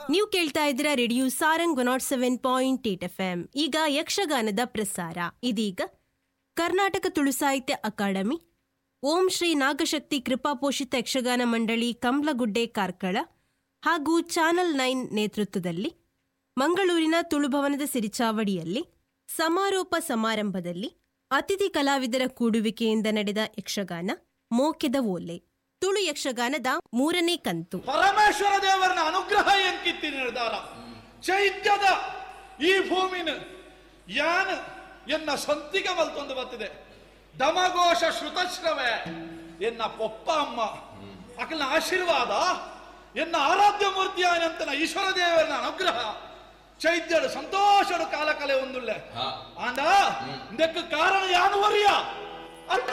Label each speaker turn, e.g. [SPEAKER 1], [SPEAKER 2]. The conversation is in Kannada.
[SPEAKER 1] ನೀವು ಕೇಳ್ತಾ ಇದ್ದೀರಾ radio Sarang one nought seven point eight F M ಈಗ ಯಕ್ಷಗಾನದ ಪ್ರಸಾರ ಇದೀಗ ಕರ್ನಾಟಕ ತುಳು ಸಾಹಿತ್ಯ ಅಕಾಡೆಮಿ ಓಂ ಶ್ರೀ ನಾಗಶಕ್ತಿ ಕೃಪಾಪೋಷಿತ ಯಕ್ಷಗಾನ ಮಂಡಳಿ ಕಮ್ಲಗುಡ್ಡೆ ಕಾರ್ಕಳ ಹಾಗೂ ಚಾನಲ್ ನೈನ್ ನೇತೃತ್ವದಲ್ಲಿ ಮಂಗಳೂರಿನ ತುಳುಭವನದ ಸಿರಿಚಾವಡಿಯಲ್ಲಿ ಸಮಾರೋಪ ಸಮಾರಂಭದಲ್ಲಿ ಅತಿಥಿ ಕಲಾವಿದರ ಕೂಡುವಿಕೆಯಿಂದ ನಡೆದ ಯಕ್ಷಗಾನ ಮೋಕೆದ ಓಲೆ ತುಳು ಯಕ್ಷಗಾನದ ಮೂರನೇ ಕಂತು
[SPEAKER 2] ಪರಮೇಶ್ವರ ದೇವರನ ಅನುಗ್ರಹ ಎಂಕಿತ್ತಿ ನಿರ್ಧಾರ ಚೈತ್ಯದ ಈ ಭೂಮಿನ ಯಾನ್ ಎನ್ನ ಸ್ವಂತಿಗೆ ಮಲ್ತೊಂದು ಬರ್ತದೆ ದಮಘೋಷ ಶ್ರುತಶ್ರವೆ ಎನ್ನ ಪೊಪ್ಪ ಅಮ್ಮ ಅಕಲ್ನ ಆಶೀರ್ವಾದ ಎನ್ನ ಆರಾಧ್ಯ ಮೂರ್ತಿಯಾನಂತನ ಈಶ್ವರ ದೇವರನ ಅನುಗ್ರಹ ಚೈತ್ಯಡು ಸಂತೋಷಡು ಕಾಲ ಕಲೆ ಒಂದುಳ್ಳೆ ಆಂಡ ಇದಕ್ಕೆ ಕಾರಣ ಯಾನು ವರಿಯ